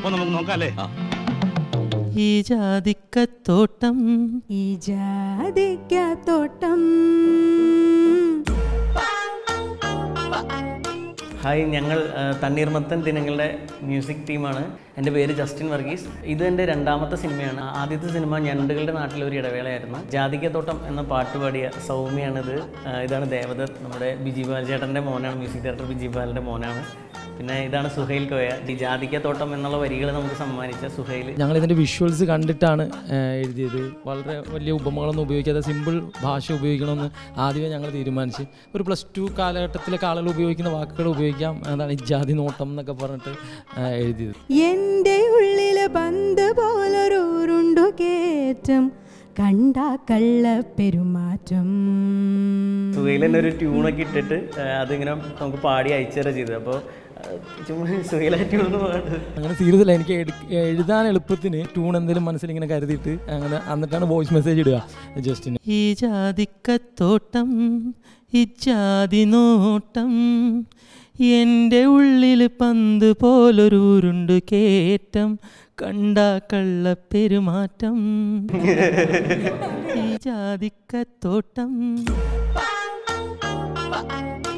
അപ്പൊ നമുക്ക് നോക്കാം അല്ലേ ഈ ജാതിക്കത്തോട്ടം ഈ ജാതിക്കത്തോട്ടം ഹായ് ഞങ്ങൾ ആ, തണ്ണീർമത്തൻ ദിനങ്ങളുടെ മ്യൂസിക് ടീമാണ് എൻ്റെ പേര് ജസ്റ്റിൻ വർഗീസ് ഇത് എൻ്റെ രണ്ടാമത്തെ സിനിമയാണ് ആദ്യത്തെ സിനിമ ഞണ്ടുകളുടെ നാട്ടിലെ ഒരു ഇടവേളയായിരുന്നു ജാതികത്തോട്ടം എന്ന പാട്ട് പാടിയ സൗമ്യയാണിത് ആ, ഇതാണ് ദേവദത്ത് നമ്മുടെ ബിജി ബാലചേട്ടൻ്റെ മോനാണ് മ്യൂസിക് ഡയറക്ടർ ബിജി ബാലിൻ്റെ മോനാണ് പിന്നെ ഇതാണ് സുഹൈൽ കോയ ഈ ജാതികത്തോട്ടം എന്നുള്ള വരികൾ നമുക്ക് സമ്മാനിച്ച സുഹൈൽ ഞങ്ങൾ ഇതിൻ്റെ വിഷ്വൽസ് കണ്ടിട്ടാണ് ആ, എഴുതിയത് വളരെ വലിയ ഉപമകളൊന്നും ഉപയോഗിക്കാതെ സിമ്പിൾ ഭാഷ ഉപയോഗിക്കണമെന്ന് ആദ്യമേ ഞങ്ങൾ തീരുമാനിച്ച് ഒരു പ്ലസ് ടു കാലഘട്ടത്തിലൊക്കെ ആളുകൾ ഉപയോഗിക്കുന്ന വാക്കുകൾ ഉപയോഗിക്കാം അതാണ് ഈ ജാതി നോട്ടം എന്നൊക്കെ പറഞ്ഞിട്ട് ആ, എഴുതിയത് എൻ്റെ ഉള്ളില് പന്ത് പോലൊരുണ്ടു കേറ്റം കണ്ട കള്ള പെരുമാറ്റം സുഹൈൽ തന്നെ ഒരു ട്യൂണൊക്കെ ഇട്ടിട്ട് ആ, അതിങ്ങനെ നമുക്ക് പാടി അയച്ചു തരാം ചെയ്തത് അപ്പോൾ ചുമ്മാ സുഹൈല ട്യൂൺ പാട്ട് അങ്ങനെ സീരിയസ് അല്ല എനിക്ക് എടുക്ക- എഴുതാൻ എളുപ്പത്തിന് ട്യൂൺ എന്തെങ്കിലും മനസ്സിൽ ഇങ്ങനെ കരുതിയിട്ട് അങ്ങനെ എന്നിട്ടാണ് വോയിസ് മെസ്സേജ് ഇടുക ജസ്റ്റിന് ഈ ജാതിക്കത്തോട്ടം ഈ ജാതി നോട്ടം എൻ്റെ ഉള്ളിൽ പന്ത് പോലൊരു ഉരുണ്ട് കേറ്റം കണ്ട കള്ള പെരുമാറ്റം ഈ ജാതിക്കത്തോട്ടം